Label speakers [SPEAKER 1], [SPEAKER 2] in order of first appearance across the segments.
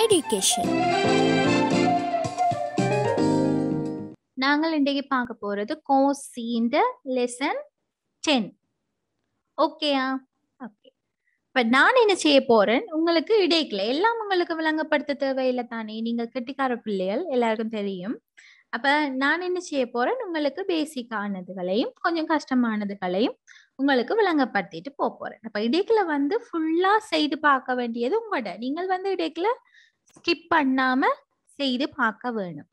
[SPEAKER 1] education.
[SPEAKER 2] நாங்கள் இன்றைக்கு பார்க்க போறது கோர்ஸ் இந்த லெசன் டென் ஓகேயா ஓகே இப்ப நான் என்ன செய்ய போறேன் உங்களுக்கு இடைக்கல எல்லாம் உங்களுக்கு விளங்கப்படுத்த தேவையில்லை தானே நீங்கள் கெட்டிக்கார பிள்ளைகள் எல்லாருக்கும் தெரியும் அப்ப நான் என்ன செய்ய போறேன் உங்களுக்கு பேசிக்கானதுகளையும் கொஞ்சம் கஷ்டமானதுகளையும் உங்களுக்கு விளங்கப்படுத்திட்டு போக போறேன் அப்ப இடைக்குல வந்து ஃபுல்லா செய்து பார்க்க வேண்டியது உங்களோட நீங்கள் வந்து இடைக்குல ஸ்கிப் பண்ணாம செய்து பார்க்க வேணும்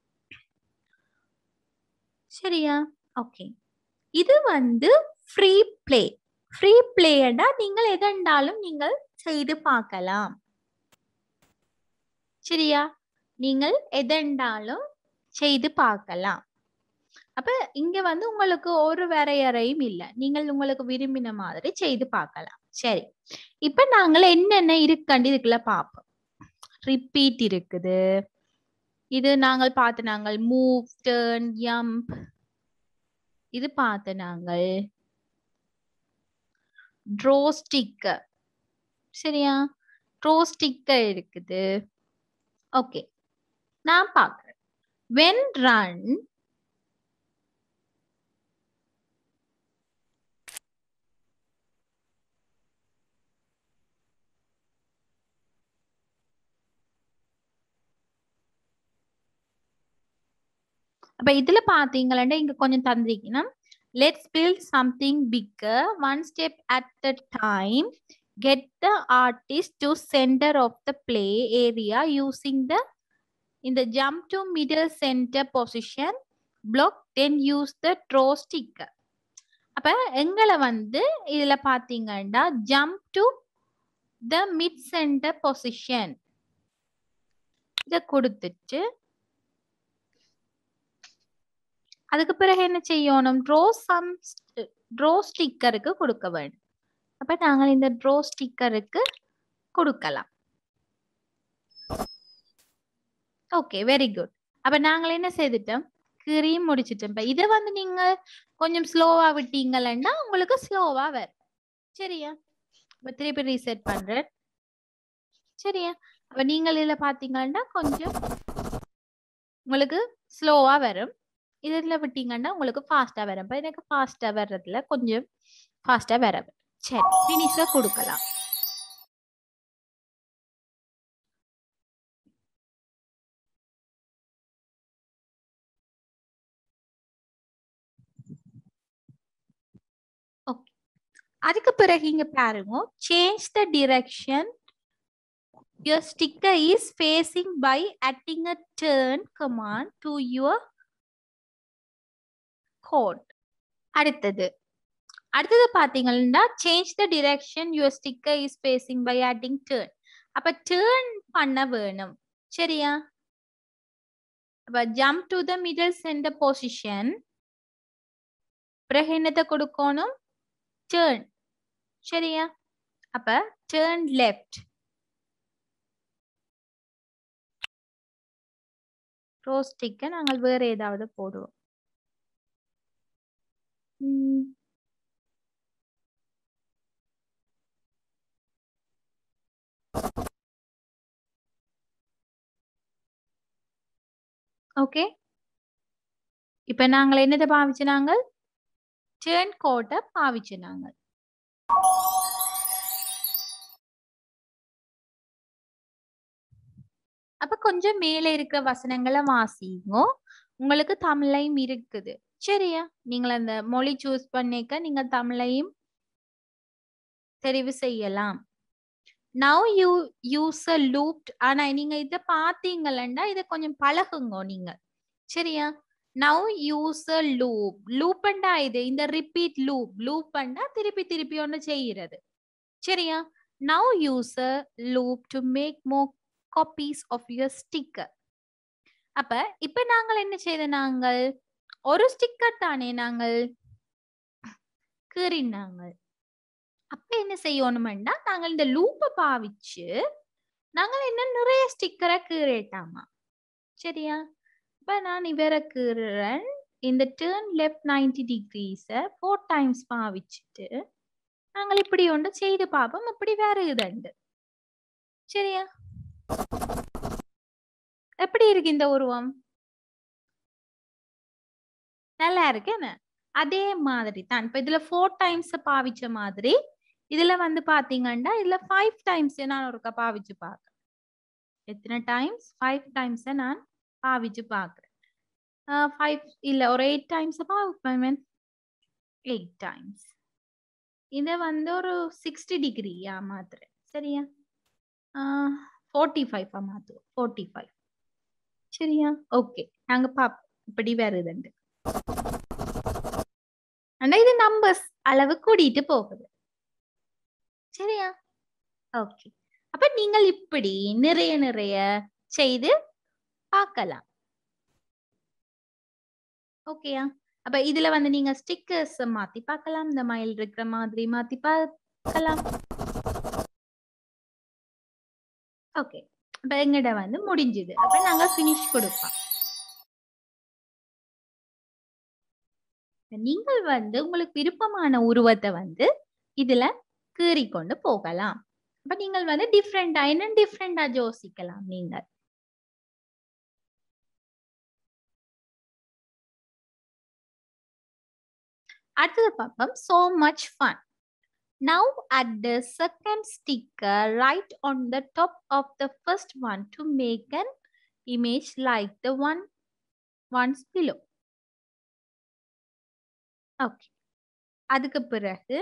[SPEAKER 2] சரியா ஓகே இது வந்து ஃப்ரீ பிளே ஃப்ரீ பிளேடா நீங்கள் எதெண்டாலும் நீங்கள் செய்து பார்க்கலாம் சரியா நீங்கள் எதெண்டாலும் செய்து பார்க்கலாம் அப்ப இங்க வந்து உங்களுக்கு ஒரு வரையறையும் இல்லை நீங்கள் உங்களுக்கு விரும்பின மாதிரி செய்து பார்க்கலாம் சரி இப்ப நாங்கள் என்னென்ன இருக்குன்னு இதுக்குள்ள பார்ப்போம் ரிப்பீட் இருக்குது இது நாங்கள் பார்த்து நாங்கள் மூவ் டேர்ன் ஜம்ப் இது பார்த்து நாங்கள் ட்ரோ ஸ்டிக்கர் சரியா ட்ரோ ஸ்டிக்கர் இருக்குது ஓகே நான் பார்க்குறேன் வென் ரன் அப்ப இதுல பாத்தீங்கன்னா இங்க கொஞ்சம் தந்திருக்கீங்கன்னா let's build something bigger one step at the time get the artist to center of the play area using the இந்த jump to middle centre position block then use the draw sticker அப்ப எங்களை வந்து இதுல பாத்தீங்கன்னா jump to the mid center position இதை கொடுத்துட்டு அதுக்கு பிறகு என்ன செய்யணும் ட்ரோ சம் ட்ரோ ஸ்டிக்கருக்கு கொடுக்க வேண்டும் அப்ப நாங்கள் இந்த ட்ரோ ஸ்டிக்கருக்கு கொடுக்கலாம் ஓகே வெரி குட் அப்ப நாங்கள் என்ன செய்துட்டோம் கிரீம் முடிச்சிட்டோம் இப்ப இதை வந்து நீங்க கொஞ்சம் ஸ்லோவா விட்டீங்கன்னா உங்களுக்கு ஸ்லோவா வரும் சரியா இப்ப திருப்பி ரீசெட் பண்றேன் சரியா அப்ப நீங்கள் இதுல பாத்தீங்கன்னா கொஞ்சம் உங்களுக்கு ஸ்லோவா வரும் இதில் விட்டீங்கன்னா உங்களுக்கு ஃபாஸ்ட்டாக வரும் இப்போ எனக்கு ஃபாஸ்ட்டாக வர்றதுல கொஞ்சம் ஃபாஸ்ட்டாக வர சரி ஃபினிஷாக கொடுக்கலாம் ஓகே அதுக்கு பிறகு இங்க பாருங்க change the direction your sticker is facing by adding a turn command to your code அடுத்தது அடுத்தது பாத்தீங்கன்னா change the direction your sticker is facing by adding turn அப்ப டேர்ன் பண்ண வேணும் சரியா அப்ப jump to the middle centre position பிறகு என்னத்தை கொடுக்கணும் டேர்ன் சரியா அப்ப டேர்ன் லெஃப்ட் ரோஸ் ஸ்டிக்கை நாங்கள் வேற ஏதாவது போடுவோம் ஓகே இப்ப நாங்கள் என்னதை பாவிச்சு நாங்கள் டேர்ன் கோட்டை பாவிச்சு நாங்கள் அப்ப கொஞ்சம் மேல இருக்கிற வசனங்களை வாசிங்கோ உங்களுக்கு தமிழையும் இருக்குது சரியா நீங்கள் அந்த மொழி சூஸ் பண்ணிக்க நீங்க தமிழையும் தெரிவு செய்யலாம் now you use a looped ஆனா நீங்க இத பாத்தீங்கன்னா இத கொஞ்சம் பழகுங்க நீங்க சரியா நவ் யூஸ் அ லூப் லூப்பண்டா இது இந்த ரிப்பீட் லூப் லூப்பண்டா திருப்பி திருப்பி ஒண்ணு செய்யறது சரியா now use a loop to make more copies of your sticker அப்ப இப்ப நாங்கள் என்ன செய்த நாங்கள் ஒரு ஸ்டிக்கர் தானே நாங்கள் கீறினாங்கள் அப்ப என்ன செய்யணும்னா நாங்கள் இந்த லூப்பை பாவிச்சு நாங்கள் என்ன நிறைய ஸ்டிக்கரை கீறேட்டாமா சரியா இப்ப நான் இவரை கீறேன் இந்த டேர்ன் லெஃப்ட் நைன்டி டிகிரிஸை ஃபோர் டைம்ஸ் பாவிச்சுட்டு நாங்கள் இப்படி ஒன்று செய்து பார்ப்போம் இப்படி வேற இதுண்டு சரியா எப்படி இருக்கு இந்த உருவம் நல்லா இருக்கு என்ன அதே மாதிரி தான் இப்ப இதுல ஃபோர் டைம்ஸ் பாவிச்ச மாதிரி இதுல வந்து பாத்தீங்கன்னா இதுல ஃபைவ் டைம்ஸ் நான் ஒருக்கா பாவிச்சு பார்க்கறேன் எத்தனை டைம்ஸ் ஃபைவ் டைம்ஸ் நான் பாவிச்சு பார்க்கறேன் ஃபைவ் இல்ல ஒரு எயிட் டைம்ஸ் பாவிப்பேன் எயிட் டைம்ஸ் இதை வந்து ஒரு சிக்ஸ்டி டிகிரியா மாத்துறேன் சரியா ஃபோர்ட்டி ஃபைவா மாத்துவோம் ஃபோர்ட்டி ஃபைவ் சரியா ஓகே நாங்க பார்ப்போம் இப்படி வருதுண்டு ஆனா இது நம்பர்ஸ் அளவு கூடிட்டு போகுது சரியா ஓகே அப்ப நீங்கள் இப்படி நிறைய நிறைய செய்து பார்க்கலாம் ஓகேயா அப்ப இதுல வந்து நீங்க ஸ்டிக்கர்ஸ் மாத்தி பார்க்கலாம் இந்த மயில் இருக்கிற மாதிரி மாத்தி பார்க்கலாம் ஓகே அப்ப எங்கிட்ட வந்து முடிஞ்சுது அப்ப நாங்க ஃபினிஷ் கொடுப்போம் நீங்கள் வந்து உங்களுக்கு விருப்பமான உருவத்தை வந்து இதுல கீறி கொண்டு போகலாம் அப்ப நீங்கள் வந்து டிஃப்ரெண்டா என்ன டிஃப்ரெண்டா யோசிக்கலாம் நீங்கள் அடுத்தது பார்ப்போம் so much fun now add the second sticker right on the top of the first one to make an image like the one ones below okay அதுக்கு பிறகு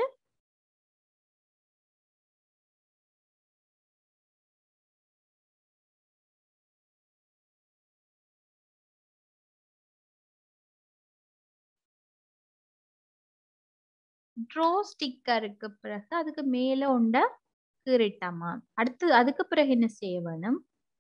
[SPEAKER 2] ட்ரோ ஸ்டிக்கருக்கு பிறகு அதுக்கு மேல உண்ட கீறிட்டாமா அடுத்து அதுக்கு பிறகு என்ன செய்ய வேணும்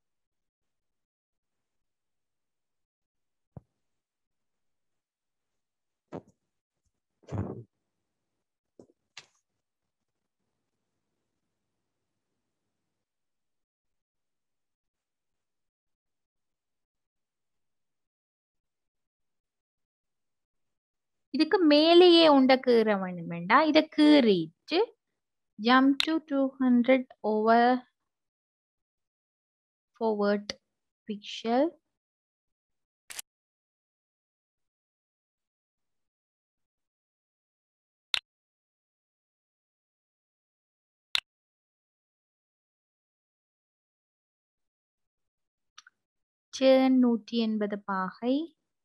[SPEAKER 2] இதுக்கு மேலேயே உண்ட கீற வேணும் வேண்டாம் இதை கீறிட்டு jump to two hundred over forward pixel சேன் நூற்றி எண்பது பாகை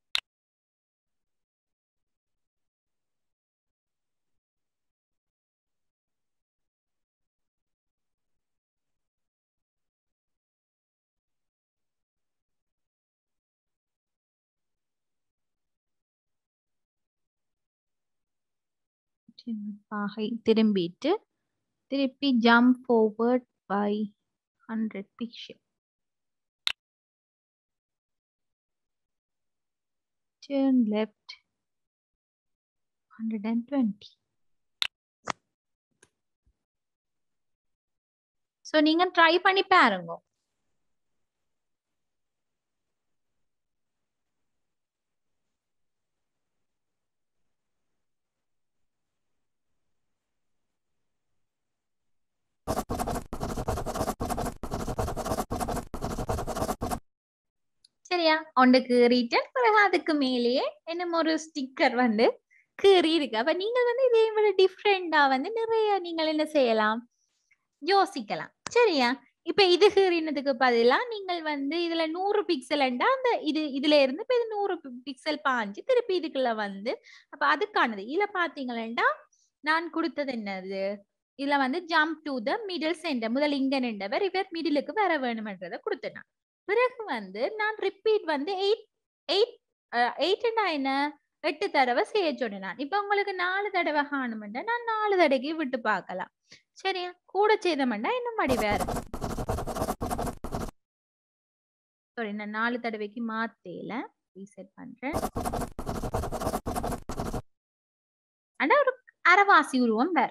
[SPEAKER 2] பாகை திரும்பிட்டு திருப்பி jump forward by hundred pixel turn left 120 so நீங்க ட்ரை பண்ணி பாருங்க சரியா ஒன்று கீறிட்டு பிறகு அதுக்கு மேலேயே என்ன ஒரு ஸ்டிக்கர் வந்து கீறி இருக்கு அப்ப நீங்கள் வந்து இதே விட டிஃப்ரெண்டா வந்து நிறைய நீங்கள் என்ன செய்யலாம் யோசிக்கலாம் சரியா இப்ப இது கீறினதுக்கு பதிலா நீங்கள் வந்து இதுல நூறு பிக்சல்ண்டா அந்த இது இதுல இருந்து இப்ப இது நூறு பிக்சல் பாஞ்சு திருப்பி இதுக்குள்ள வந்து அப்ப அதுக்கானது இதுல பாத்தீங்களா நான் கொடுத்தது என்னது இதுல வந்து jump to the middle center முதல் இங்க நின்றவர் இவர் மிடிலுக்கு வர வேணும்ன்றதை கொடுத்தேன் பிறகு வந்து நான் ரிப்பீட் வந்து எயிட் எயிட் எயிட்னா என்ன எட்டு தடவை செய்ய சொன்னேன் நான் இப்ப உங்களுக்கு நாலு தடவை காணுமெண்டா நான் நாலு தடவைக்கு விட்டு பார்க்கலாம் சரியா கூட செய்தமெண்டா இன்னும் மடி வேற சாரி நான் நாலு தடவைக்கு மாத்தேல ரீசெட் பண்றேன் ஆனா ஒரு அரைவாசி உருவம் வேற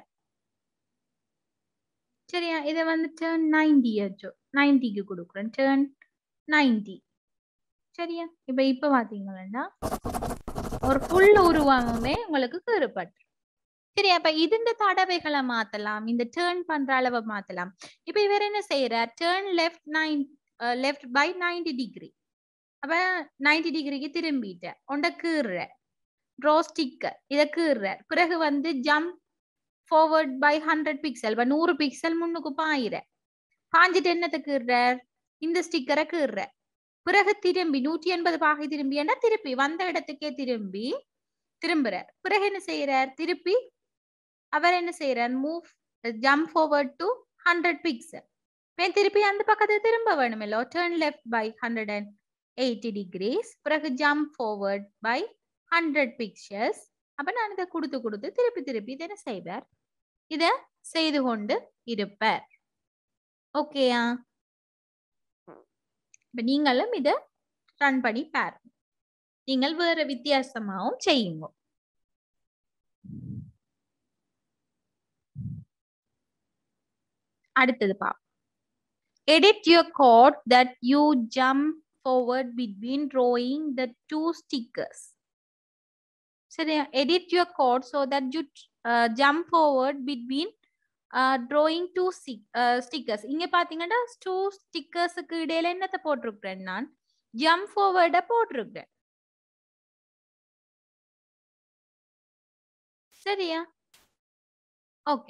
[SPEAKER 2] சரியா இதை வந்து டேர்ன் நைன்டி ஆச்சோ நைன்டிக்கு கொடுக்குறேன் டேர்ன் நைன்டி சரியா இப்ப இப்ப பாத்தீங்கன்னா ஒரு ஃபுல் உருவமே உங்களுக்கு கீறுபட்டு சரி அப்ப இந்த தடவைகளை மாத்தலாம் இந்த டேர்ன் பண்ற அளவை மாத்தலாம் இப்ப இவர் என்ன செய்யறார் turn left nine left by ninety degree அப்ப நைன்டி டிகிரிக்கு திரும்பிட்ட உண்ட கீறுற ட்ரோ ஸ்டிக்கர் இதை கீறுற பிறகு வந்து jump forward by hundred pixel இப்ப நூறு பிக்சல் முன்னுக்கு பாயிர பாஞ்சிட்டு என்னத்தை கீறுறார் இந்த ஸ்டிக்கரை கீறுற பிறகு திரும்பி நூற்றி எண்பது பாகை திரும்பி என்ன திருப்பி வந்த இடத்துக்கே திரும்பி திரும்புறார் பிறகு என்ன செய்யறார் திருப்பி அவர் என்ன செய்யறார் move jump forward to hundred pixel திருப்பி அந்த பக்கத்தை திரும்ப வேணுமில்லோ turn left by hundred and eighty degrees பிறகு jump forward by hundred pixels அப்ப நான் இதை கொடுத்து கொடுத்து திருப்பி திருப்பி இதை என்ன செய்வார் இத செய்து கொண்டு இருப்பார் ஓகேயா இப்ப நீங்களும் இத ரன் பண்ணி பாருங்க நீங்கள் வேற வித்தியாசமாவும் செய்யுங்க அடுத்தது பாப்போம் edit your code that you jump forward between drawing the two stickers சரியா edit your code so that you uh, jump forward between uh, drawing two stick, uh, stickers இங்க பாத்தீங்கன்னா two stickersக்கு இடையில என்னத்தை போட்டிருக்கிறேன் நான் jump forward போட்டிருக்கிறேன் சரியா okay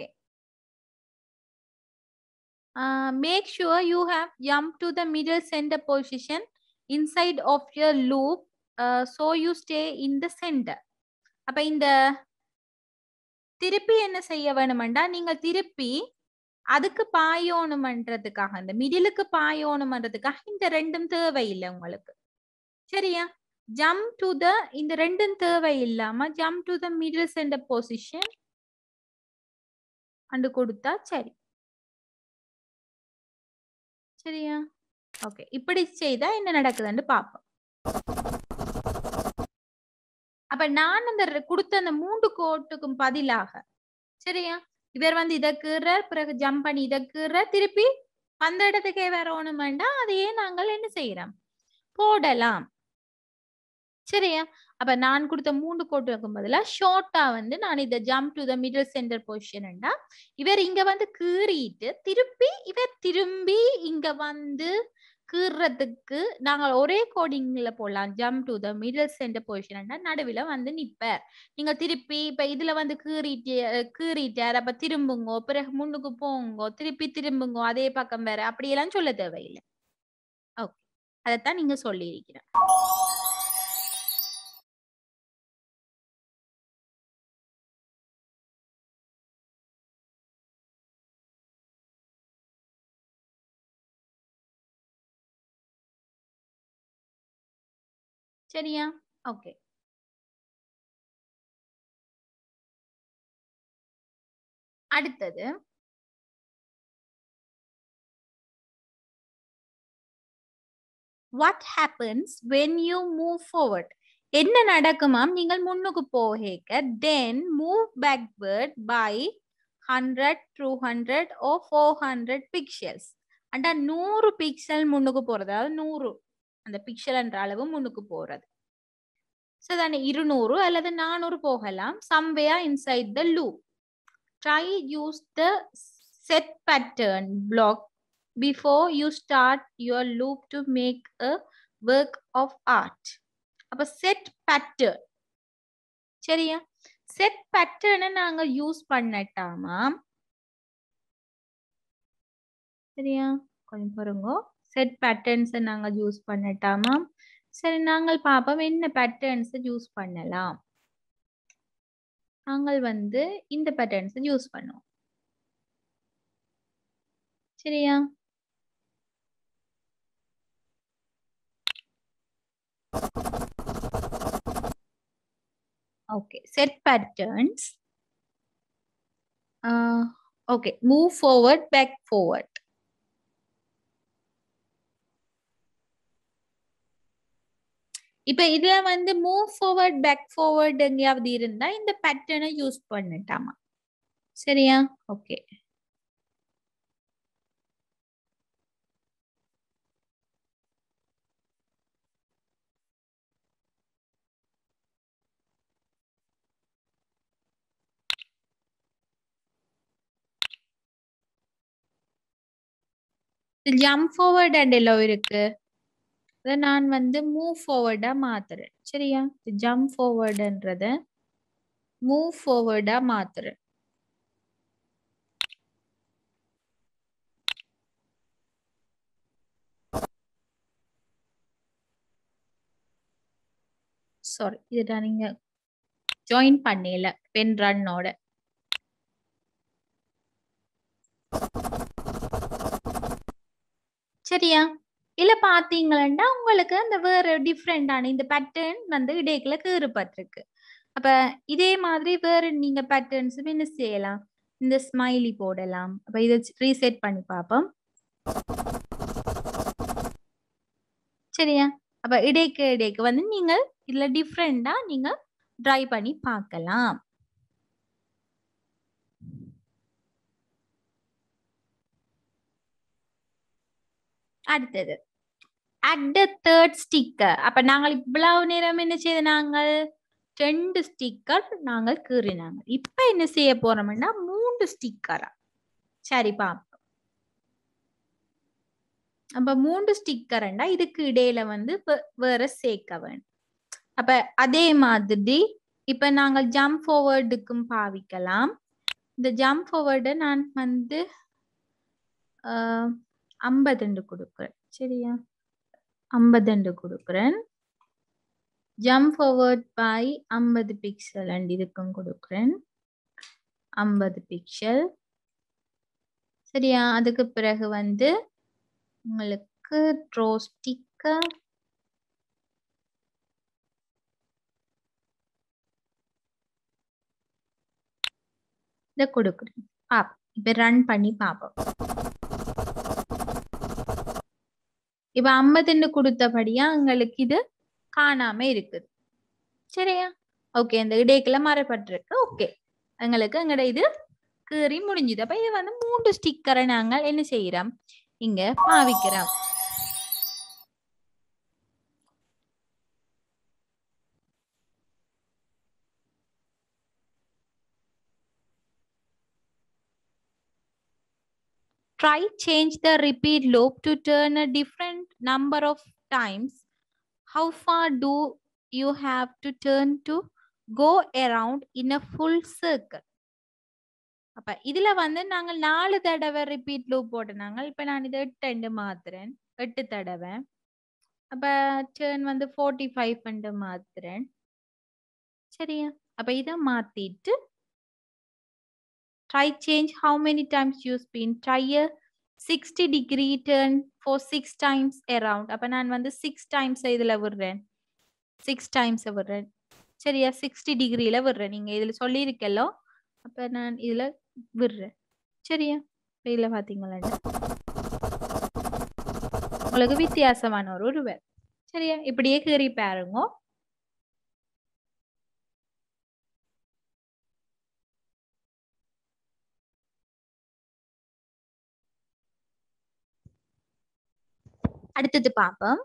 [SPEAKER 2] uh, make sure you have jumped to the middle center position inside of your loop uh, so you stay in the center அப்ப இந்த திருப்பி என்ன செய்ய வேணுமெண்டா நீங்க திருப்பி அதுக்கு பாயோணுமன்றதுக்காக இந்த மிடிலுக்கு பாயோணுமன்றதுக்காக இந்த ரெண்டும் தேவையில்லை உங்களுக்கு சரியா ஜம்ப் டு த இந்த ரெண்டும் தேவை இல்லாம jump to the middle centre position and கொடுத்தா சரி சரியா ஓகே இப்படி செய்தா என்ன நடக்குதுன்னு பார்ப்போம் அப்ப நான் அந்த ரெ- கொடுத்த அந்த மூன்று கோட்டுக்கும் பதிலாக சரியா இவர் வந்து இதை கீறார் பிறகு ஜம்ப் பண்ணி இதை கீறார் திருப்பி அந்த இடத்துக்கே வரணும் வேண்டாம் அதையே நாங்கள் என்ன செய்யறோம் போடலாம் சரியா அப்ப நான் கொடுத்த மூன்று கோட்டுக்கும் பதிலா ஷார்ட்டா வந்து நான் இதை jump to the middle centre பொசிஷன்டா இவர் இங்க வந்து கீறிட்டு திருப்பி இவர் திரும்பி இங்க வந்து கீறதுக்கு நாங்கள் ஒரே கோடிங்ல போடலாம் jump to the middle centre position நடுவில் வந்து நிப்பார் நீங்க திருப்பி இப்ப இதுல வந்து கீறிட்டு கீறிட்டார் அப்ப திரும்புங்கோ பிறகு முன்னுக்கு போங்கோ திருப்பி திரும்புங்கோ அதே பக்கம் வேற அப்படியெல்லாம் சொல்ல தேவையில்லை ஓகே அதைத்தான் நீங்க சொல்லி இருக்கிறேன் சரியா ஓகே அடுத்தது what happens when you move forward என்ன நடக்குமாம் நீங்கள் முன்னுக்கு போகேக்க then move backward by 100 200 or 400 pixels அண்டா நூறு பிக்சல் முன்னுக்கு போறது அதாவது நூறு அந்த பிக்சல் என்ற அளவு முன்னுக்கு போறது ஸோ தானே இருநூறு அல்லது நானூறு போகலாம் சம்வேயா inside the loop try use the set pattern block before you start your loop to make a work of art அப்ப செட் பேட்டர்ன் சரியா செட் பேட்டர்னை நாங்க யூஸ் பண்ணட்டாமா சரியா கொஞ்சம் பாருங்க செட் பேட்டர்ன்ஸை நாங்க யூஸ் பண்ணட்டாமா சரி நாங்கள் பார்ப்போம் என்ன பேட்டர்ன்ஸ் யூஸ் பண்ணலாம் நாங்கள் வந்து இந்த பேட்டர்ன்ஸ் யூஸ் பண்ணுவோம் சரியா okay set patterns uh, okay move forward back forward இப்ப இதுல வந்து மூவ் ஃபார்வர்ட் பேக் ஃபார்வர்ட் எங்கேயாவது இருந்தா இந்த பேட்டர்னை யூஸ் பண்ணட்டாமா சரியா ஓகே ஜம்ப் ஃபார்வர்ட் அண்ட் எல்லாம் இருக்கு அத நான் வந்து மூவ் ஃபார்வர்டா மாத்துறேன் சரியா ஜம்ப் ஃபார்வர்டுன்றத மூவ் ஃபார்வர்டா மாத்துறேன் சாரி இதை நீங்க ஜாயின் பண்ணல பென் ரன்னோட சரியா இல்ல பாத்தீங்களா உங்களுக்கு அந்த வேற டிஃப்ரெண்டான இந்த பேட்டர்ன் வந்து இடைக்குள்ள கீறுபட்டிருக்கு அப்ப இதே மாதிரி வேற நீங்க பேட்டர்ன்ஸும் என்ன செய்யலாம் இந்த ஸ்மைலி போடலாம் அப்ப இதை ரீசெட் பண்ணி பார்ப்போம் சரியா அப்ப இடைக்கு இடைக்கு வந்து நீங்கள் இதுல டிஃப்ரெண்டா நீங்க ட்ரை பண்ணி பார்க்கலாம் அடுத்தது அட் த தேர்ட் ஸ்டிக்கர் அப்ப நாங்கள் இவ்வளவு நேரம் என்ன செய்த நாங்கள் ரெண்டு ஸ்டிக்கர் நாங்கள் கீறினாங்க இப்ப என்ன செய்ய போறோம்னா மூன்று ஸ்டிக்கரா சரி பாப்போம் அப்ப மூன்று ஸ்டிக்கர்ண்டா இதுக்கு இடையில வந்து வேற சேர்க்க வேணும் அப்ப அதே மாதிரி இப்ப நாங்கள் ஜம்ப் ஃபார்வர்டுக்கும் பாவிக்கலாம் இந்த ஜம்ப் ஃபார்வர்டை நான் வந்து ஐம்பதுண்டு கொடுக்குறேன் சரியா ஐம்பதுண்டு கொடுக்குறேன் ஜம்ப் ஃபார்வர்ட் பை ஐம்பது பிக்சல் அண்ட் இதுக்கும் கொடுக்குறேன் ஐம்பது பிக்சல் சரியா அதுக்கு பிறகு வந்து உங்களுக்கு ட்ரோ ஸ்டிக்கர் இதை கொடுக்குறேன் பாப் இப்ப ரன் பண்ணி பார்ப்போம் இப்ப ஐம்பதுன்னு கொடுத்தபடியா உங்களுக்கு இது காணாம இருக்குது சரியா ஓகே இந்த இடைக்குள்ள மறைப்பட்டிருக்கு ஓகே எங்களுக்கு எங்கட இது கீறி முடிஞ்சுது அப்ப இது வந்து மூன்று ஸ்டிக்கரை நாங்கள் என்ன செய்யறோம் இங்க பாவிக்கிறோம் try change the repeat loop to turn a different number of times how far do you have to turn to go around in a full circle அப்ப இதுல வந்து நாங்க நாலு தடவை ரிப்பீட் லூப் போட்டனாங்க இப்ப நான் இதை எட்டு ரெண்டு மாத்துறேன் எட்டு தடவை அப்ப டேர்ன் வந்து ஃபோர்ட்டி ஃபைவ் ரெண்டு மாத்துறேன் சரியா அப்ப இதை மாத்திட்டு try change how many times you spin try a 60 degree turn for six times around அப்ப நான் வந்து சிக்ஸ் டைம்ஸ் இதுல விடுறேன் சிக்ஸ் டைம்ஸ் விடுறேன் சரியா சிக்ஸ்டி டிகிரியில விடுறேன் நீங்க இதுல சொல்லியிருக்கല്ലോ அப்ப நான் இதுல விடுறேன் சரியா இப்ப இதுல பாத்தீங்களா உங்களுக்கு வித்தியாசமான ஒரு உருவர் சரியா இப்படியே கீறி பாருங்க அடுத்தது பார்ப்போம்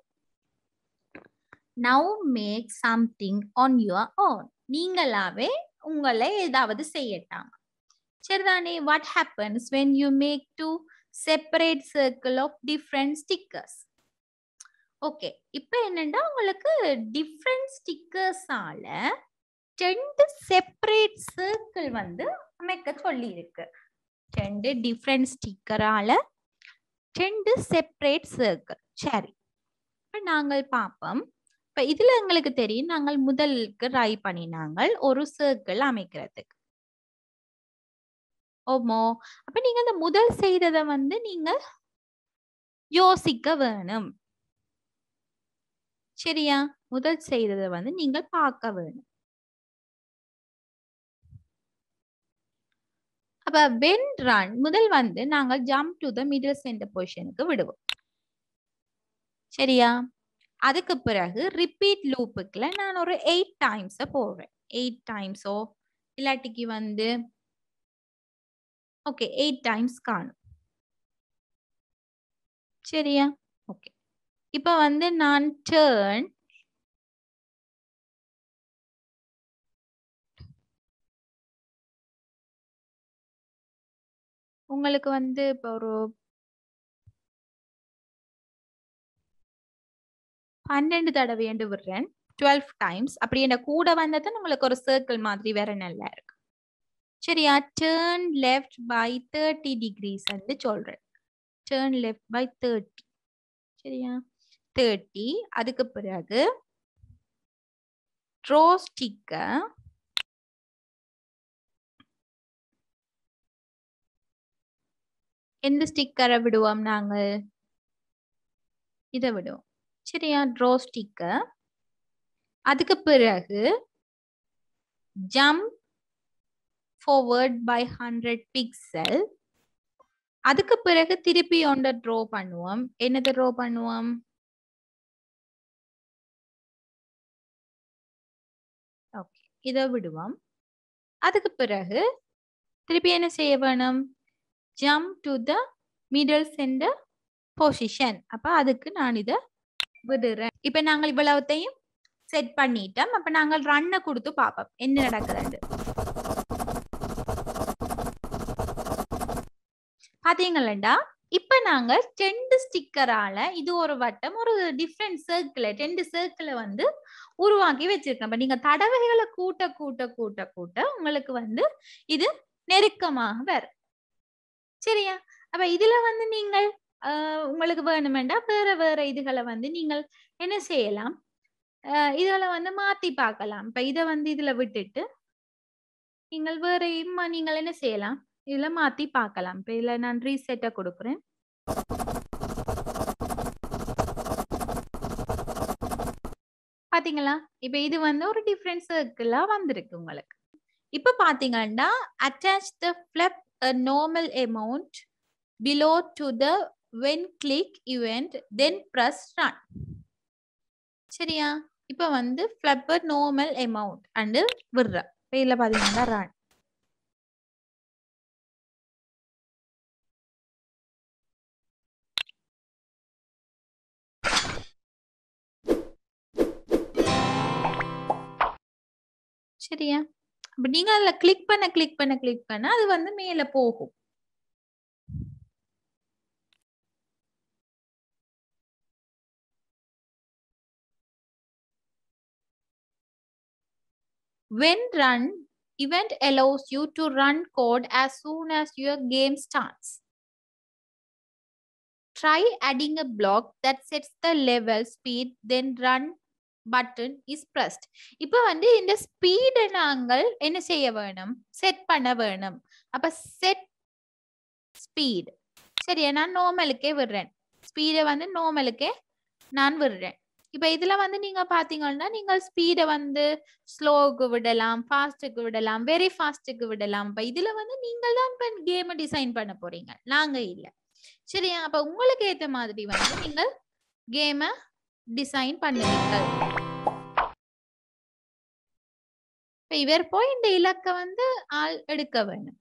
[SPEAKER 2] now make something on your own நீங்களாவே உங்களை ஏதாவது செய்யட்டாங்க சரிதானே what happens when you make two separate circle of different stickers okay இப்போ என்னன்னா உங்களுக்கு டிஃப்ரெண்ட் ஸ்டிக்கர்ஸால ரெண்டு செப்பரேட் சர்க்கிள் வந்து அமைக்க சொல்லி இருக்கு ரெண்டு டிஃப்ரெண்ட் ஸ்டிக்கரால ரெண்டு செப்பரேட் சர்க்கிள் சரி இப்போ நாங்கள் பார்ப்போம் இப்போ இதுல எங்களுக்கு தெரியும் நாங்கள் முதலுக்கு ட்ரை பண்ணினாங்கள் ஒரு சர்க்கிள் அமைக்கிறதுக்கு ஓமோ அப்ப நீங்க அந்த முதல் செய்ததை வந்து நீங்க யோசிக்க வேணும் சரியா முதல் செய்ததை வந்து நீங்கள் பார்க்க வேணும் அப்ப வென் ரன் முதல் வந்து நாங்கள் jump to the middle centre பொசிஷனுக்கு விடுவோம் சரியா அதுக்கு பிறகு ரிப்பீட் லூப்புக்குள்ள நான் ஒரு எயிட் டைம்ஸ போடுறேன் எயிட் டைம்ஸோ இல்லாட்டிக்கு வந்து ஓகே எயிட் டைம்ஸ் காணும் சரியா ஓகே இப்போ வந்து நான் டேர்ன் உங்களுக்கு வந்து இப்போ ஒரு பன்னெண்டு தடவை என்று விடுறேன் டுவெல் டைம்ஸ் அப்படி என்ன கூட வந்தது உங்களுக்கு ஒரு சர்க்கிள் மாதிரி வேற நல்லா இருக்கு சரியா turn left by thirty degrees வந்து சொல்றேன் டேர்ன் லெஃப்ட் பை தேர்ட்டி சரியா தேர்ட்டி அதுக்கு பிறகு ட்ரோ ஸ்டிக்கை எந்த ஸ்டிக்கரை விடுவோம் நாங்கள் இதை விடுவோம் சரியா ட்ரோ ஸ்டிக்கர் அதுக்கு பிறகு ஜம்ப் forward by 100 பிக்சல் அதுக்கு பிறகு திருப்பி ஒன்றை ட்ரோ பண்ணுவோம் என்னது ட்ரோ பண்ணுவோம் ஓகே இதை விடுவோம் அதுக்கு பிறகு திருப்பி என்ன செய்ய வேணும் jump to the middle centre position அப்ப அதுக்கு நான் இதை விடுறேன் இப்ப நாங்கள் இவ்வளவுத்தையும் செட் பண்ணிட்டோம் அப்ப நாங்கள் ரன்னை கொடுத்து பார்ப்போம் என்ன நடக்குதுன்னு பாத்தீங்களா இப்ப நாங்க ரெண்டு ஸ்டிக்கரால இது ஒரு வட்டம் ஒரு டிஃப்ரெண்ட் சர்க்கிள் ரெண்டு சர்க்கிளை வந்து உருவாக்கி வச்சிருக்கோம் இப்ப நீங்க தடவைகளை கூட்ட கூட்ட கூட்ட கூட்ட உங்களுக்கு வந்து இது நெருக்கமாக வரும் சரியா அப்ப இதுல வந்து நீங்கள் ஆஹ் உங்களுக்கு வேணுமெண்டா வேற வேற இதுகளை வந்து நீங்கள் என்ன செய்யலாம் ஆஹ் இதுல வந்து மாத்தி பார்க்கலாம் இப்ப இதை வந்து இதுல விட்டுட்டு நீங்கள் வேற இம்மா நீங்கள் என்ன செய்யலாம் இதுல மாத்தி பார்க்கலாம் இப்ப இதுல நான் ரீசெட்டை கொடுக்குறேன் பாத்தீங்களா இப்ப இது வந்து ஒரு டிஃப்ரெண்ட் சர்க்கிளா வந்திருக்கு உங்களுக்கு இப்ப பாத்தீங்கன்னா attach the flap a normal amount below to the when click event then press run சரியா இப்ப வந்து flip a normal amount and விடுற இப்ப இதுல பாத்தீங்கன்னா run சரியா அப்ப நீங்க அதுல கிளிக் பண்ண கிளிக் பண்ண கிளிக் பண்ண அது வந்து மேல போகும் when run event allows you to run code as soon as your game starts try adding a block that sets the level speed then run button is pressed இப்போ வந்து இந்த ஸ்பீடை நாங்கள் என்ன செய்ய வேணும் செட் பண்ண வேணும் அப்ப செட் ஸ்பீட் சரியா நான் நார்மலுக்கே விடுறேன் ஸ்பீடை வந்து நார்மலுக்கே நான் விடுறேன் இப்போ இதுல வந்து நீங்க பாத்தீங்கன்னா நீங்கள் ஸ்பீடை வந்து ஸ்லோவுக்கு விடலாம் ஃபாஸ்ட்டுக்கு விடலாம் வெரி ஃபாஸ்ட்டுக்கு விடலாம் இப்போ இதுல வந்து நீங்கள் தான் இப்போ கேமை டிசைன் பண்ண போறீங்க நாங்க இல்ல சரியா அப்ப உங்களுக்கு ஏத்த மாதிரி வந்து நீங்கள் கேமை டிசைன் பண்ணுவீங்கள் இப்ப இவர் போய் இந்த இலக்க வந்து ஆள் எடுக்க வேணும்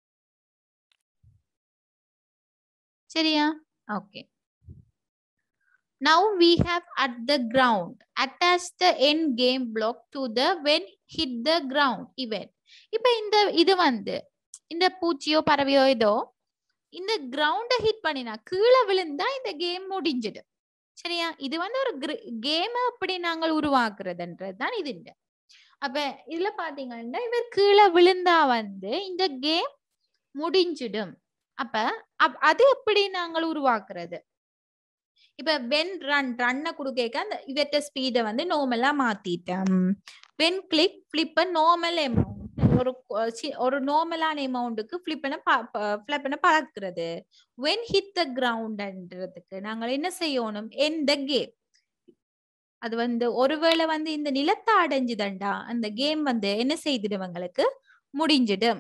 [SPEAKER 2] சரியா okay now we have at the ground attach the end game block to the when hit the ground event இப்ப இந்த இது வந்து இந்த பூச்சியோ பறவையோ ஏதோ இந்த கிரவுண்ட ஹிட் பண்ணினா கீழே விழுந்தா இந்த கேம் முடிஞ்சிடும் சரியா இது வந்து ஒரு கேம் அப்படி நாங்கள் உருவாக்குறதுன்றது தான் இது இந்த அப்ப இதுல பாத்தீங்கன்னா இவர் கீழே விழுந்தா வந்து இந்த கேம் முடிஞ்சிடும் அப்ப அது எப்படி நாங்கள் உருவாக்குறது இப்ப வென் ரன் ரன்னை கொடுக்க அந்த இவற்ற ஸ்பீடை வந்து நார்மலா மாத்திட்டேன் when click flip normal amount ஒரு ஒரு நார்மலான அமௌண்ட்டுக்கு ஃபிளிப் பண்ண ஃபிளப் பண்ண பழக்கிறது வென் ஹிட் த கிரவுண்ட்ன்றதுக்கு நாங்கள் என்ன செய்யணும் எந்த கேம் அது வந்து ஒருவேளை வந்து இந்த நிலத்தை அடைஞ்சுதண்டா அந்த கேம் வந்து என்ன செய்திடுவங்களுக்கு முடிஞ்சிடும்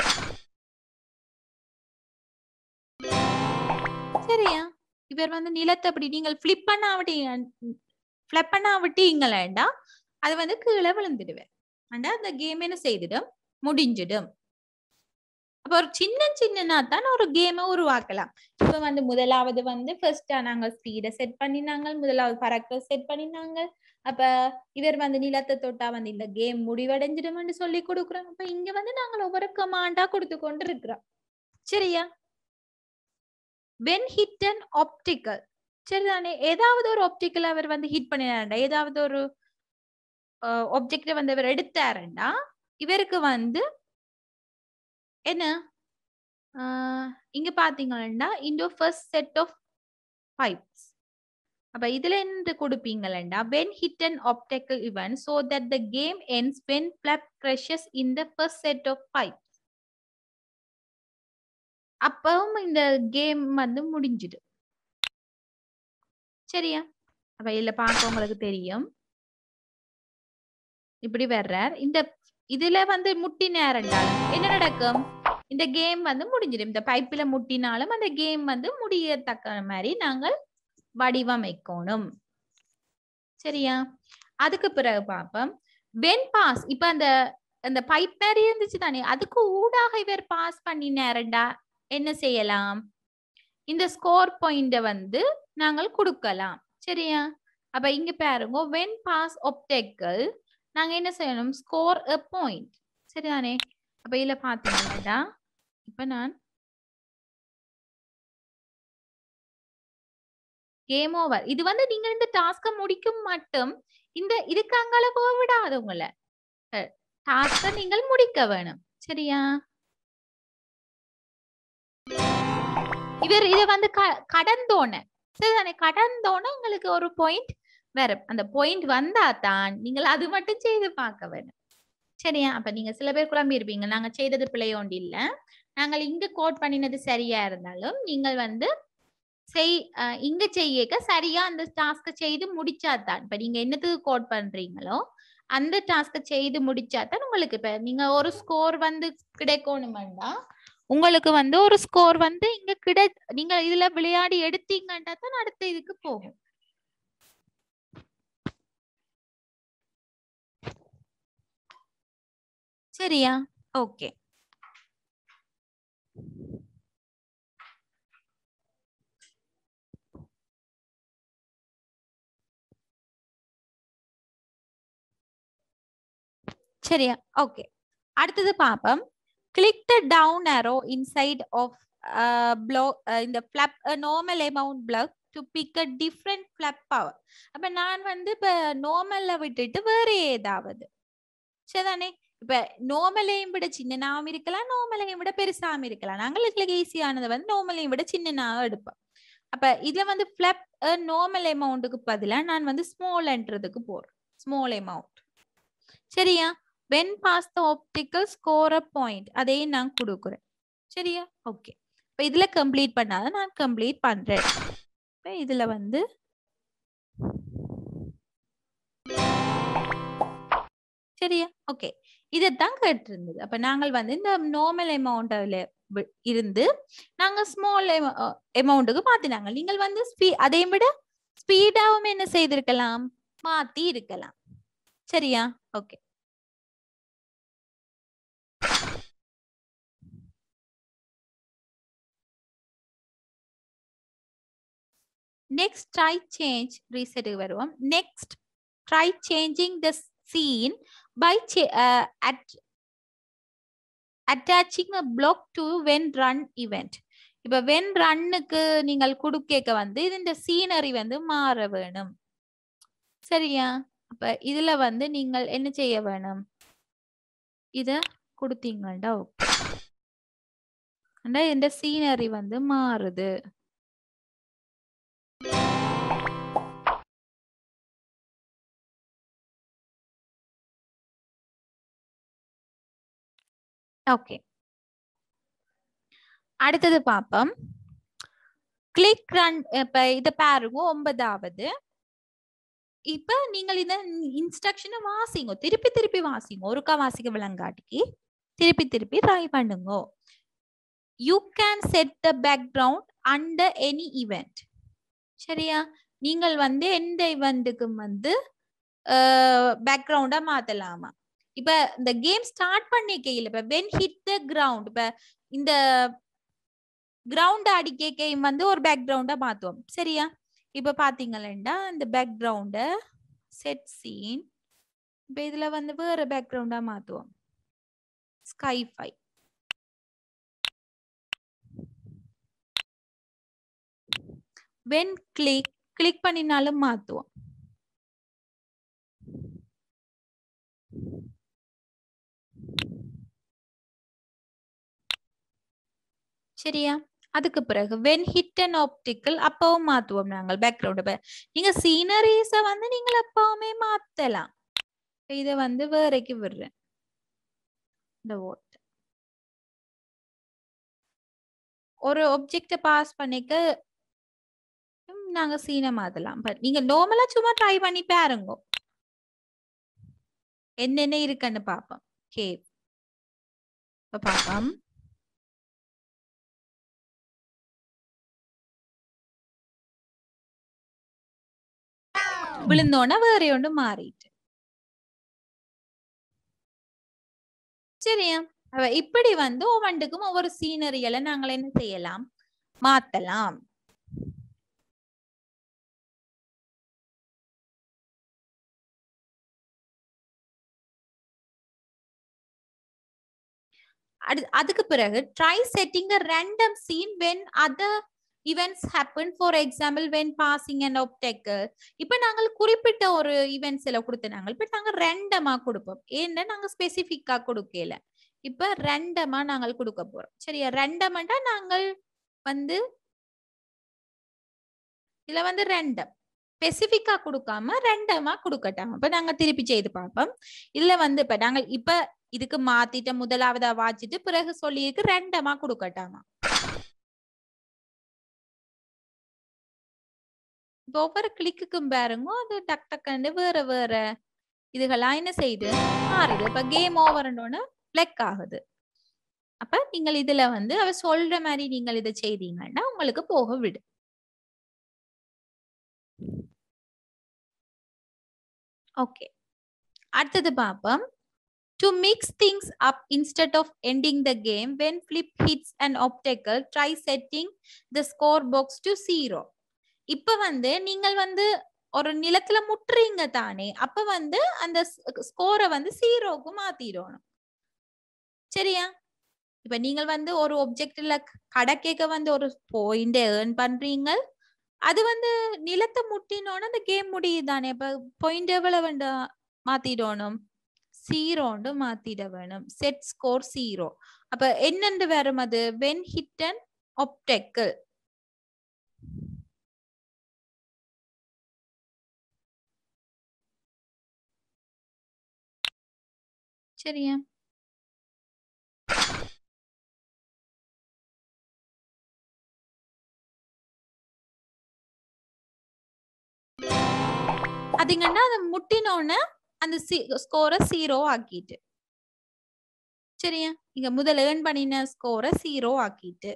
[SPEAKER 2] சரியா இவர் வந்து நிலத்தை அப்படி நீங்கள் ஃபிளிப் பண்ண விட்டீங்க ஃபிளப் பண்ண விட்டீங்களேண்டா அது வந்து கீழே விழுந்துடுவேன் ஆண்டா அந்த கேம் என்ன செய்திடும் முடிஞ்சிடும் அப்ப ஒரு சின்ன சின்னனா தான் ஒரு கேமை உருவாக்கலாம் இப்ப வந்து முதலாவது வந்து ஃபர்ஸ்டா நாங்க ஸ்பீடை செட் பண்ணினாங்க முதலாவது பறக்க செட் பண்ணினாங்க அப்ப இவர் வந்து நிலத்தை தொட்டா வந்து இந்த கேம் முடிவடைஞ்சிடும்னு சொல்லி கொடுக்குறோம் அப்ப இங்க வந்து நாங்கள் ஒவ்வொரு கமாண்டா கொடுத்து கொண்டு இருக்கிறோம் சரியா வென் ஹிட் அன் ஆப்டிக்கல் சரிதானே ஏதாவது ஒரு ஆப்ஜெக்ட்ல அவர் வந்து ஹிட் பண்ணினாருண்டா ஏதாவது ஒரு ஆப்ஜெக்ட வந்து அவர் எடுத்தாருண்டா இவருக்கு வந்து என்ன ஆஹ் இங்க பாத்தீங்கன்னா இந்த ஃபர்ஸ்ட் செட் ஆஃப் பைப்ஸ் அப்ப இதுல என்ன கொடுப்பீங்களா when hit an optical event so that the game ends when flap crashes in the first set of pipes அப்பவும் இந்த கேம் வந்து முடிஞ்சுது சரியா அப்ப இதுல பார்க்க உங்களுக்கு தெரியும் இப்படி வர்றார் இந்த இதுல வந்து முட்டினாருண்டாலும் என்ன நடக்கும் இந்த கேம் வந்து முடிஞ்சிடும் இந்த பைப்பில முட்டினாலும் அந்த கேம் வந்து முடியத்தக்க மாதிரி நாங்கள் வடிவமைக்கணும் சரியா அதுக்கு பிறகு பார்ப்போம் வென் பாஸ் இப்ப அந்த அந்த பைப் மாதிரி இருந்துச்சு தானே அதுக்கு ஊடாக இவர் பாஸ் பண்ணினாருண்டா என்ன செய்யலாம் இந்த ஸ்கோர் பாயிண்ட வந்து நாங்கள் கொடுக்கலாம் சரியா அப்ப இங்க பாருங்க வென் பாஸ் ஒப்டெக்கல் நாங்க என்ன செய்யணும் ஸ்கோர் அ பாயிண்ட் சரிதானே அப்ப இதுல பாத்தீங்கன்னா இப்ப நான் கேம் ஓவர் இது வந்து நீங்க இந்த டாஸ்க முடிக்கும் மட்டும் இந்த இதுக்கு அங்கால போக விடாது உங்களை டாஸ்க நீங்கள் முடிக்க வேணும் சரியா இவர் இத வந்து க- கடந்தோன சரிதானே கடந்தோன உங்களுக்கு ஒரு பாயிண்ட் வரும் அந்த பாயிண்ட் வந்தா தான் நீங்கள் அது மட்டும் செய்து பார்க்க வேணும் சரியா அப்ப நீங்க சில பேர் குழம்பி இருப்பீங்க நாங்க செய்தது பிழையோண்டு இல்ல நாங்கள் இங்க கோட் பண்ணினது சரியா இருந்தாலும் நீங்கள் வந்து செய் அஹ் இங்க செய்யக்க சரியா அந்த டாஸ்க செய்து முடிச்சாதான் இப்ப நீங்க என்னத்துக்கு கோட் பண்றீங்களோ அந்த டாஸ்க செய்து முடிச்சாதான் உங்களுக்கு இப்ப நீங்க ஒரு ஸ்கோர் வந்து கிடைக்கணுமெண்டா உங்களுக்கு வந்து ஒரு ஸ்கோர் வந்து இங்க கிடை நீங்க இதுல விளையாடி எடுத்தீங்கன்னா தான் அடுத்த இதுக்கு போகும் சரியா ஓகே சரியா ஓகே அடுத்தது பாப்போம் click the down arrow inside of uh, block uh, இந்த flap a normal amount block to pick a different flap power அப்ப நான் வந்து இப்ப நார்மல்ல விட்டுட்டு வேற ஏதாவது சரிதானே இப்ப நார்மலையும் விட சின்னனாவும் இருக்கலாம் நார்மலையும் விட பெருசாவும் இருக்கலாம் நாங்கள் எங்களுக்கு ஈஸியானதை வந்து நார்மலையும் விட சின்னனாவும் எடுப்போம் அப்ப இதுல வந்து ஃபிளப் நார்மல் அமௌண்ட்டுக்கு பதிலா நான் வந்து ஸ்மால்ன்றதுக்கு போறேன் ஸ்மால் அமௌண்ட் சரியா when pass the obstacle score a point அதையும் நான் கொடுக்குறேன் சரியா ஓகே இப்போ இதுல கம்ப்ளீட் பண்ணாத நான் கம்ப்ளீட் பண்றேன் இப்போ இதுல வந்து சரியா ஓகே இதைத்தான் கேட்டிருந்தது அப்ப நாங்கள் வந்து இந்த நார்மல் அமௌண்ட்ல இருந்து நாங்க ஸ்மால் அமௌண்ட்டுக்கு மாத்தினாங்க நீங்கள் வந்து ஸ்பீ அதை விட ஸ்பீடாவும் என்ன செய்திருக்கலாம் மாத்தி இருக்கலாம் சரியா ஓகே நெக்ஸ்ட் ட்ரை சேஞ்ச் ரீசெட்டுக்கு வருவோம் next try changing the scene by at attaching a block to when run event இப்ப வென் ரன்னுக்கு நீங்கள் குடுக்கேக்க வந்து இது இந்த சீனரி வந்து மாற வேணும் சரியா அப்ப இதுல வந்து நீங்கள் என்ன செய்ய வேணும் இத கொடுத்தீங்கடா ஓகே இந்த சீனரி வந்து மாறுது ஓகே அடுத்தது பார்ப்போம் கிளிக் ரன் இப்ப இத பாருங்க ஒன்பதாவது இப்ப நீங்கள் இந்த இன்ஸ்ட்ரக்ஷனை வாசிங்க திருப்பி திருப்பி வாசிங்க ஒருக்கா வாசிக்க விளங்காட்டிக்கு திருப்பி திருப்பி ட்ரை பண்ணுங்க you can set the background under any event சரியா நீங்கள் வந்து எந்த இவெண்ட்டுக்கும் வந்து பேக்ரவுண்டா மாத்தலாமா இப்ப இந்த கேம் ஸ்டார்ட் பண்ணிக்கையில் இப்ப வென் ஹிட் த கிரவுண்ட் இப்ப இந்த கிரவுண்ட் அடிக்கையும் வந்து ஒரு பேக்ரவுண்டா மாத்துவோம் சரியா இப்ப பாத்தீங்களா இந்த பேக்ரவுண்ட செட் சீன் இப்ப இதுல வந்து வேற பேக்ரவுண்டா மாத்துவோம் ஸ்கை ஃபை வென் கிளிக் கிளிக் பண்ணினாலும் மாத்துவோம் சரியா அதுக்கு பிறகு வென் ஹிட் அண்ட் ஆப்டிக்கல் அப்பவும் மாத்துவோம் நாங்கள் பேக்ரவுண்ட் நீங்க சீனரிஸ வந்து நீங்கள் எப்பவுமே மாத்தலாம் இத வந்து வேறைக்கு விடுறேன் இந்த ஓட் ஒரு ஒப்ஜெக்ட பாஸ் பண்ணிக்க ம், நாங்க சீனை மாத்தலாம் பட் நீங்க நார்மலா சும்மா ட்ரை பண்ணி பாருங்க என்னென்ன இருக்குன்னு பாப்போம் கேவ் இப்ப பாப்போம் விழுந்தோன்னா வேற ஒன்று மாறிட்டு சரியா அவ இப்படி வந்து ஒவ்வொன்றுக்கும் ஒவ்வொரு சீனரிகளை நாங்கள் என்ன செய்யலாம் மாத்தலாம் அது அதுக்கு பிறகு try setting a random scene when other events happen for example when passing and obstacle இப்ப நாங்கள் குறிப்பிட்ட ஒரு ஈவெண்ட்ஸ் எல்லாம் கொடுத்த நாங்கள் இப்ப நாங்க ரெண்டமா கொடுப்போம் ஏன்னா நாங்க ஸ்பெசிபிக்கா கொடுக்கல இப்ப ரெண்டமா நாங்கள் கொடுக்க போறோம் சரியா ரெண்டம்டா நாங்கள் வந்து இதுல வந்து ரெண்டம் ஸ்பெசிபிக்கா கொடுக்காம ரெண்டமா கொடுக்கட்டாங்க இப்ப நாங்க திருப்பி செய்து பார்ப்போம் இதுல வந்து இப்ப நாங்கள் இப்ப இதுக்கு மாத்திட்ட முதலாவதா வாச்சிட்டு பிறகு சொல்லியிருக்கு ரெண்டமா கொடுக்கட்டாமா இப்போ ஒவ்வொரு கிளிக்குக்கும் பாருங்க அது டக் டக்குன்னு வேற வேற இதுகளாம் என்ன செய்யுது மாறுது இப்ப கேம் ஓவர்னு பிளக் ஆகுது அப்ப நீங்கள் இதுல வந்து அவ சொல்ற மாதிரி நீங்கள் இதை செய்தீங்கன்னா உங்களுக்கு போக விடு ஓகே அடுத்தது பார்ப்போம் to mix things up instead of ending the game when flip hits and obstacle try setting the score box to zero இப்ப வந்து நீங்கள் வந்து ஒரு நிலத்துல முட்டுறீங்க தானே அப்ப வந்து அந்த ஸ்கோரை வந்து ஜீரோக்கு மாத்திடணும் சரியா இப்ப நீங்கள் வந்து ஒரு ஒப்ஜெக்ட்ல கடக்கேக்க வந்து ஒரு பாயிண்ட் ஏர்ன் பண்றீங்க அது வந்து நிலத்தை முட்டினோன்னு அந்த கேம் முடியுது தானே இப்ப பாயிண்ட் எவ்வளவு வேண்டா மாத்திடணும் ஜீரோண்டு மாத்திட வேணும் செட் ஸ்கோர் ஜீரோ அப்ப என்னென்று வரும் அது வென் ஹிட் அண்ட் ஒப்டெக்கிள் சரியா அதிங்கன்னா அதை முட்டினோன்னு அந்த ஸ்கோரை ஜீரோ ஆக்கிட்டு சரியா இங்க முதல்ல ஏர்ன் பண்ணின ஸ்கோரை ஜீரோ ஆக்கிட்டு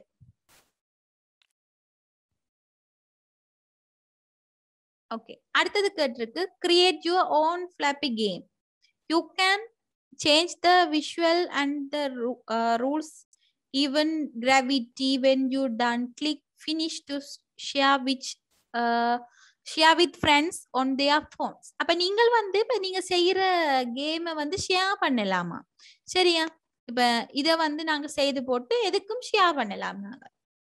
[SPEAKER 2] ஓகே அடுத்தது கேட்டிருக்கு create your own flappy game you can change the visual and the ru- uh, rules even gravity when you done click finish to s- share which uh, share with friends on their phones அப்ப நீங்கள் வந்து இப்ப நீங்க செய்யற கேமை வந்து share பண்ணலாமா சரியா இப்ப இத வந்து நாங்க செய்து போட்டு எதுக்கும் ஷேர் பண்ணலாம் நாங்க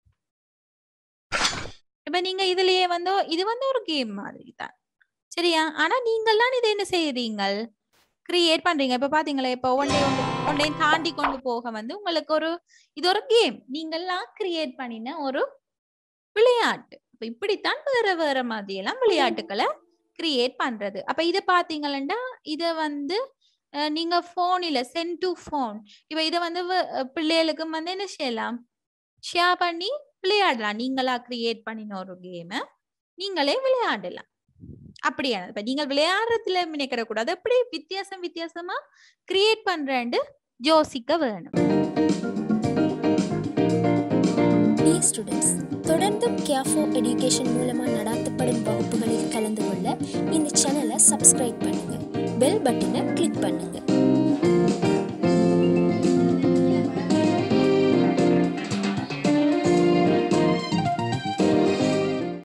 [SPEAKER 2] இப்ப நீங்க இதுலயே வந்து இது வந்து ஒரு கேம் மாதிரி தான் சரியா ஆனா நீங்கள்லாம் இதை என்ன செய்யறீங்க கிரியேட் பண்றீங்க இப்ப பாத்தீங்களா இப்ப ஒன் டே ஒன் டே தாண்டி கொண்டு போக வந்து உங்களுக்கு ஒரு இது ஒரு கேம் நீங்கெல்லாம் கிரியேட் பண்ணின ஒரு விளையாட்டு இப்ப இப்படித்தான் வேற வேற மாதிரி எல்லாம் விளையாட்டுகளை கிரியேட் பண்றது அப்ப இத பாத்தீங்கன்னா இத வந்து அஹ், நீங்க போன்ல சென்ட் டு போன் இப்ப இத வந்து வ- பிள்ளைகளுக்கு வந்து என்ன செய்யலாம் ஷேர் பண்ணி விளையாடலாம் நீங்களா கிரியேட் பண்ணின ஒரு கேமை நீங்களே விளையாடலாம் அப்படியான இப்ப நீங்கள் விளையாடுறதுல நினைக்கிற கூடாது அப்படி வித்தியாசம் வித்தியாசமா கிரியேட் பண்றேன்னு யோசிக்க வேணும்
[SPEAKER 1] டியர் ஸ்டூடெண்ட்ஸ் தொடர்ந்தும் கேஃபோ எடுகேஷன் மூலமாக நடாத்தப்படும் வகுப்புகளில் கலந்து கொள்ள இந்த சேனலை சப்ஸ்கிரைப் பண்ணுங்கள் பெல் பட்டனை கிளிக் பண்ணுங்கள்